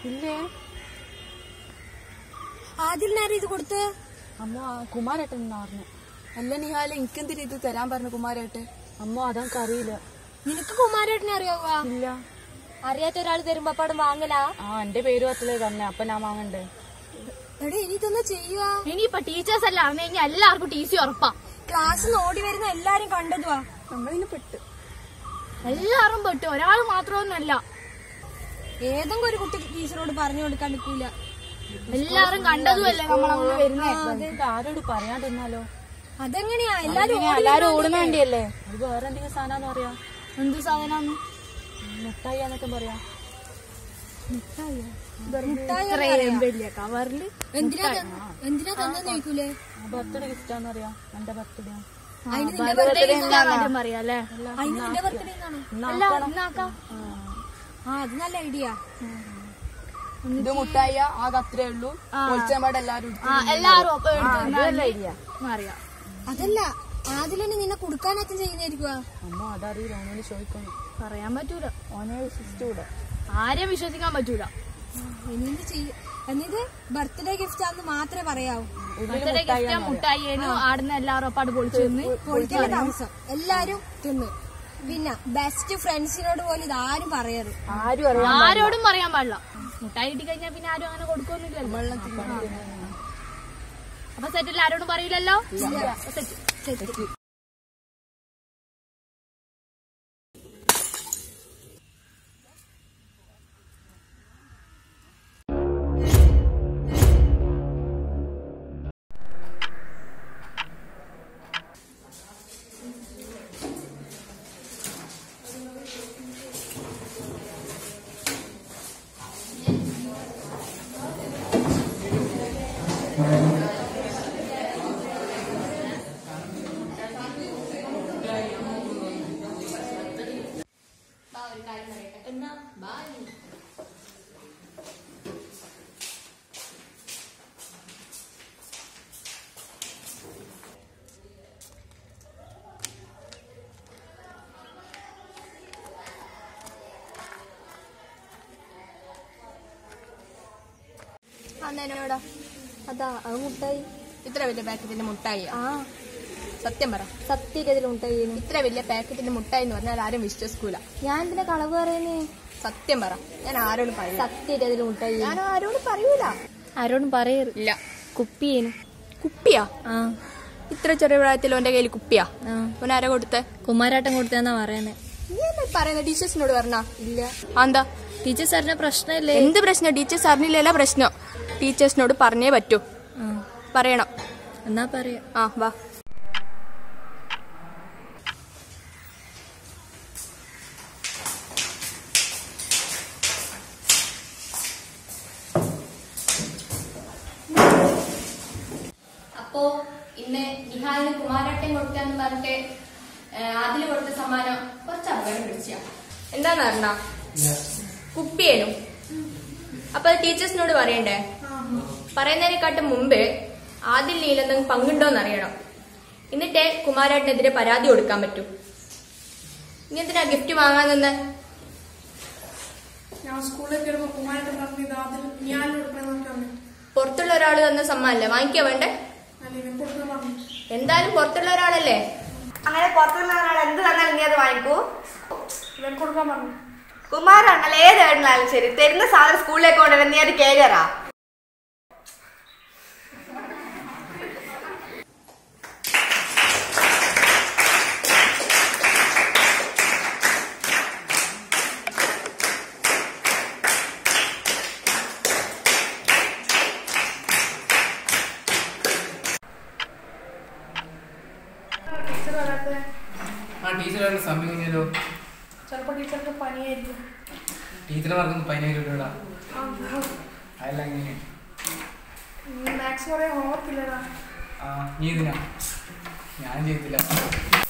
ഇല്ലേ ആദ്യം ഇത് കൊടുത്ത് അമ്മ കുമാരേട്ടൻ എന്നാ പറഞ്ഞു അല്ല നിഹാല എനിക്കെന്തിരി ഇത് തരാൻ പറഞ്ഞു കുമാരേട്ട് അമ്മ അതെനിക്ക് അറിയില്ല നിനക്ക് കുമാരേട്ടനെ അറിയാവുക ഇല്ല അറിയാത്ത ഒരാൾ തരുമ്പോ അപ്പാടും വാങ്ങലാ ആ എന്റെ പേര് പത്തിലേ തന്നെ അപ്പൊ ഞാൻ വാങ്ങണ്ടേ എടാ ഇനി ഇതൊന്ന് ചെയ്യുക ഇനിയിപ്പൊ ടീച്ചേഴ്സ് എല്ലാം അറിഞ്ഞു കഴിഞ്ഞാൽ എല്ലാവർക്കും ടി സി ഉറപ്പാ ക്ലാസ്സിൽ ഓടി വരുന്ന എല്ലാരും കണ്ടതുവാ നമ്മളിന് പെട്ട് എല്ലാരും പെട്ടു ഒരാൾ മാത്രമൊന്നുമല്ല ഏതെങ്കിലും ഒരു കുട്ടി ടീച്ചറോട് പറഞ്ഞു കൊടുക്കാൻ നിൽക്കൂല എല്ലാരും കണ്ടതുമല്ലേ നമ്മളങ്ങനെ വരുന്നേ ഇത് ആരോട് പറയാണ്ടിരുന്നാലോ അതെങ്ങനെയാ എല്ലാരും ഇങ്ങനെ എല്ലാരും ഓടുന്ന വണ്ടിയല്ലേ അത് വേറെ എന്തെങ്കിലും സാധനം പറയാ എന്ത് സാധനമാണ് മുട്ടായി എന്നൊക്കെ പറയാ വലിയ കവറില് എന്തിനാ ത- എന്തിനാ തന്നെ ചോദിക്കൂലേ ബർത്ത്ഡേ ഗിഫ്റ്റ് ആന്ന് പറയാ എന്റെ ബർത്ത്ഡേ അതിന് നിന്റെ ബർത്ത്ഡേ കാര്യം പറയാല്ലേ അതിന് നിന്റെ ബർത്ത്ഡേ എന്നാണ് അല്ല ഇന്നാക്കാം ആ അത് നല്ല ഐഡിയ ഇത് മുട്ടായ ആകെ അത്രേ ഉള്ളൂ പൊളിച്ചമ്പാട് എല്ലാരും എടുത്തു. ആ എല്ലാരും ഒപ്പം എടുത്ത് അറിയാം അതല്ല ആദിലെന്നെ നിന്നെ കൊടുക്കാനൊക്കെ ചെയ്യുന്നതായിരിക്കുവാ അമ്മ അതറിയില്ല ഓനോട് ചോദിക്കണം പറയാൻ പറ്റൂല ഓനെ വിശ്വസിച്ചൂടെ ആരെയും വിശ്വസിക്കാൻ പറ്റൂല ഇനി എന്ത് ചെയ്യും എന്നിത് ബർത്ത്ഡേ ഗിഫ്റ്റ് ആണെന്ന് മാത്രമേ പറയാവൂ ബർത്ത്ഡേ ഗിഫ്റ്റ് മുട്ടായിയേനു ആടുന്ന എല്ലാവരും ഒപ്പം അവിടെ പൊളിച്ചു നിന്ന് പൊളിക്കല താമസം എല്ലാരും തിന്ന് പിന്നെ ബെസ്റ്റ് ഫ്രണ്ട്സിനോട് പോലും ഇതാരും പറയരുത് ആരും അറിയാം ആരോടും പറയാൻ പാടില്ല മുട്ടായി കിട്ടി കഴിഞ്ഞാൽ പിന്നെ ആരും അങ്ങനെ കൊടുക്കൊന്നുമില്ലല്ലോ അപ്പൊ സെറ്റിൽ ആരോടും പറയില്ലല്ലോ സെറ്റ് അന്നേനോടാ അതാ അത് മുട്ടായി ഇത്ര വലിയ പാക്കറ്റിന്റെ മുട്ടായി ആ സത്യം പറ സത്യത്തിൽ മുട്ടായി ഇത്ര വലിയ പാക്കറ്റിന്റെ മുട്ടായി എന്ന് പറഞ്ഞാൽ ആരും വിശ്വസിക്കൂല ഞാൻ എന്തിനാ കളവ് പറയുന്നേ സത്യം പറ ഞാൻ ആരോടും പറയില്ല സത്യത്തിൽ മുട്ടായി ഞാൻ ആരോടും പറയൂല ആരോടും പറയരുത് ഇല്ല കുപ്പിയേനു കുപ്പിയാ ആ ഇത്ര ചെറിയ പ്രായത്തിൽ ഓന്റെ കയ്യിൽ കുപ്പിയാ ആ ഓൻ ആരാ കൊടുത്തേ കുമാരാട്ടം കൊടുത്തെന്നാ പറയുന്നേ നീ എന്താ പറയുന്ന ടീച്ചേഴ്സിനോട് പറഞ്ഞ ഇല്ല എന്താ ടീച്ചർ സാറിന് പ്രശ്നമില്ലേ എന്ത് പ്രശ്നം ടീച്ചേഴ്സ് അറിഞ്ഞില്ലല്ല പ്രശ്നം ടീച്ചേഴ്സിനോട് പറഞ്ഞേ പറ്റൂ ആ പറയണം എന്നാ പറയാ ആ വാ അപ്പോ ഇന്ന് നിഹാലിന് കുമാരട്ടൻ കൊടുക്കാന്ന് പറഞ്ഞിട്ട് അതിൽ കൊടുത്ത സമ്മാനം കുറച്ച് അപകടം പിടിച്ച എന്താന്ന് പറഞ്ഞ കുപ്പിയേനു അപ്പൊ അത് ടീച്ചേഴ്സിനോട് പറയണ്ടേ പറയുന്നതിനെക്കാട്ടും മുമ്പ് ആദ്യം നീലെന്തെങ്കിലും പങ്കുണ്ടോന്ന് അറിയണം എന്നിട്ടേ കുമാരേട്ടനെതിരെ പരാതി കൊടുക്കാൻ പറ്റൂ ഇനി എന്തിനാ ഗിഫ്റ്റ് വാങ്ങാൻ നിന്ന് ഞാൻ സ്കൂളിലേക്ക് വരുമ്പോ കുമാരത്തെ പറഞ്ഞു ഇത് ആദ്യം ഞാൻ കൊടുക്കണമെന്നൊക്കെ പറഞ്ഞു പുറത്തുള്ള ഒരാൾ തന്ന സമ്മാനല്ലേ വാങ്ങിക്കാ വേണ്ടേ അല്ല ഇവൻ കൊടുക്കാൻ പറഞ്ഞു എന്തായാലും പുറത്തുള്ള ഒരാളല്ലേ അങ്ങനെ പുറത്തുള്ള ഒരാൾ എന്ത് തന്നാലും നീ അത് വാങ്ങിക്കൂ ഇവൻ കൊടുക്കാൻ പറഞ്ഞു കുമാരാണല്ലോ ഏത് ഏടനാലും ശരി തരുന്ന സാധനം സ്കൂളിലേക്ക് കൊണ്ടുവരാൻ നീ അത് കേരറാ ടീച്ചർ വരാത്തെ ആ ടീച്ചറാണ് സമയം കഴിഞ്ഞാലോ ചിലപ്പോ ടീച്ചർക്ക് പനിയായിരിക്കും ടീച്ചറെ പറഞ്ഞത് പതിനായിരം രൂപ ആ, അതല്ല അങ്ങനെ മാത്സ് പറയാൻ ഹോംവർക്ക് ഇല്ലടാ ആ നീ ഇതിനാ ഞാൻ ചെയ്തില്ല